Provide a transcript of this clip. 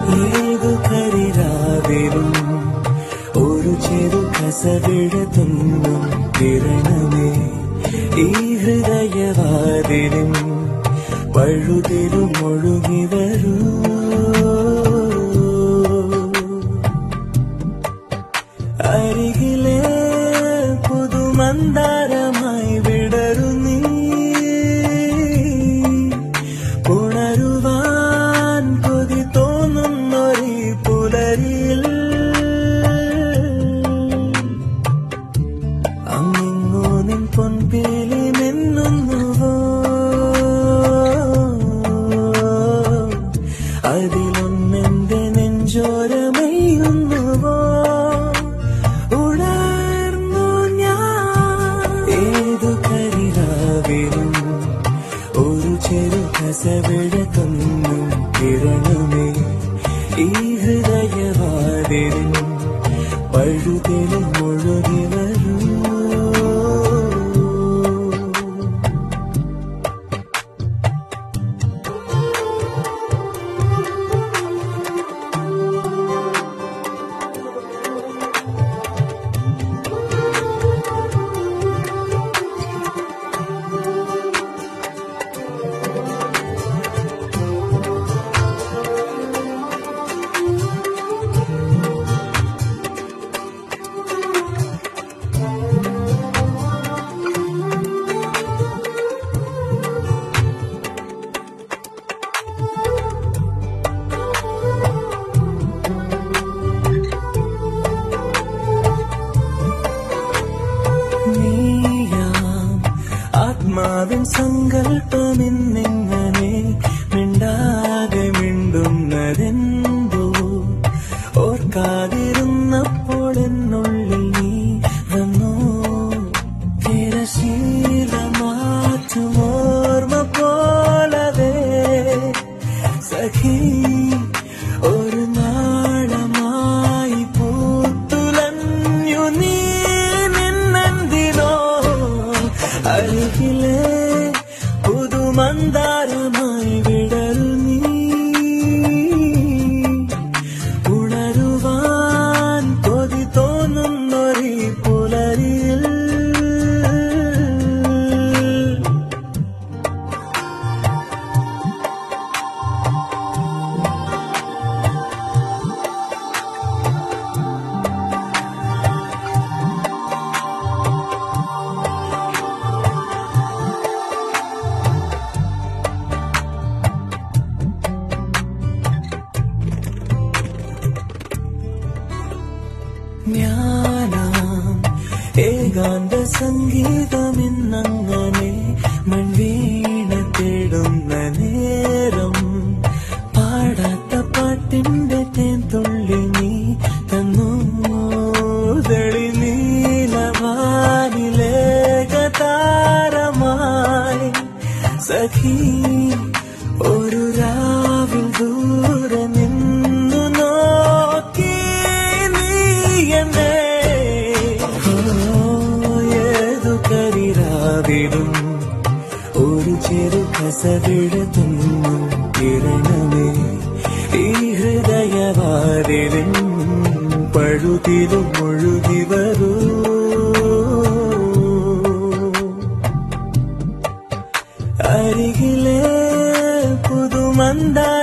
ഏതു കരിരാവിലും ഒരു ചെറു കസവിഴത്തുന്നും കിരണമേ ഈ ഹൃദയവാതിലും പഴുതിലും ഒഴുകി വരൂ അരികിലെ പുതുമന്താരമായി വിടരു നീ ഉണരുവാൻ കൊതി തോന്നുന്നൊരു പുലരിയിൽ അങ്ങിങ്ങോ നിൻ പൊൻപേലി നിന്നുവോ അതിലൊന്നെന്റെ നെഞ്ചോരമയുന്നുവോ ഉണർന്നു ഞാൻ ഏതു കരിരാവിലും ഒരു ചെറു കസവിഴത്തൊന്നും കിരണമേ ഈ ഹൃദയവാതിലും പഴുതിലും ഒഴുകി വരൂ നീയാം ആത്മാവിൻ സങ്കല്പമെന്നെങ്ങനെ മിണ്ടാതെ മിണ്ടുന്നതെന്തോ ഓർക്കാതിരുന്നപ്പോൾ എന്നുള്ളിൽ നീ വന്നോ തിരശീല മാറ്റും ഓർമ്മ പോലവേ സഖി ഒരു നാളമായി പൂത്തുലഞ്ഞു നീ നിന്നെന്തിനോ അരികിലെ പുതുമന്താരമായി വിടരു നീ ഉണരുവാൻ കൊതി തോന്നുന്നൊരു പുലരിയിൽ ഞാനാം ഏകാന്ത സംഗീതമെന്നങ്ങനെ മൺവീണ തേടുന്ന നേരം പാടാത്ത പാട്ടിന്റെ തേൻ തുള്ളി നീ തന്നു തെളി നീലവാനിലേകതാരമായി സഖി ഒരു രാവിൽ ദൂരെ നിന്നു നോക്കി നീ എന്നെ ഓ, ഏതു കരിരാവിലും ഒരു ചെറു കസവിഴത്തുന്നു കിരണമേ ഈ ഹൃദയവാതിലും പഴുതിലും ഒഴുകി വരൂ അരികിലെ പുതുമന്താ